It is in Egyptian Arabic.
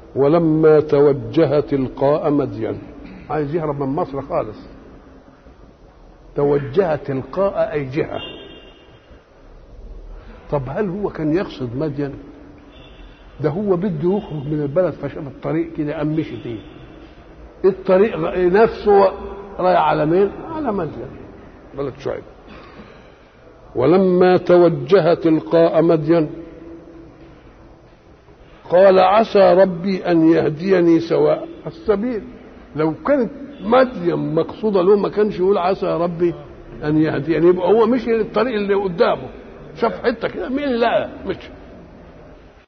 ولما توجه تلقاء مدين عايز يهرب من مصر خالص توجه تلقاء اي جهه طب هل هو كان يقصد مدين ده هو بده يخرج من البلد فشاف الطريق كده قام مشي فيه الطريق نفسه رايح على مين؟ على مدين بلد شعيب ولما توجه تلقاء مدين قال عسى ربي ان يهديني سواء السبيل لو كانت مدين مقصوده له ما كانش يقول عسى ربي ان يهديني يبقى هو مشي الطريق اللي قدامه شاف حته كده مين لا مشي